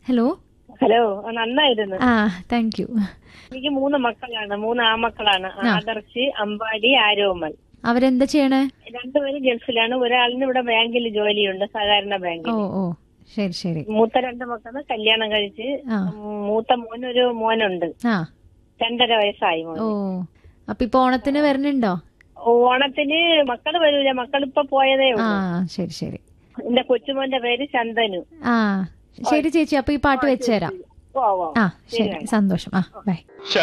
hello hello ആ, നന്നായിരുന്നു ആ താങ്ക് യു എനിക്ക് മൂന്ന് മക്കളാണ് മൂന്ന് ആമക്കളാണ് ആദർശ് അമ്പാടി ആരോമൽ അവരെന്താ ചെയ്യണേ രണ്ടുപേരും ഗൾഫിലാണ് ഒരാളിന് ഇവിടെ ബാങ്കിൽ ജോലിയുണ്ട് സഹകരണ ഓ ബാങ്കിൽ ഓ ശരി ശരി മൂത്ത രണ്ട് മക്കള് കല്യാണം കഴിച്ച് ആ ഉം, മൂത്ത മോനൊരു മോനുണ്ട് ആ രണ്ടര വയസ്സായി മോൻ ഓ അപ്പൊ ഇപ്പൊ ഓണത്തിന് വരണുണ്ടോ ഓണത്തിന് മക്കള് വരൂല മക്കളിപ്പൊ പോയതേ ആ ഉള്ളൂ ശരി ശരി എന്റെ കൊച്ചുമോന്റെ പേര് ചന്ദനു ആ ശരി ചേച്ചി അപ്പൊ ഈ പാട്ട് വെച്ചുതരാം ഓ ഓ ആ ശരി സന്തോഷം ആ ബൈ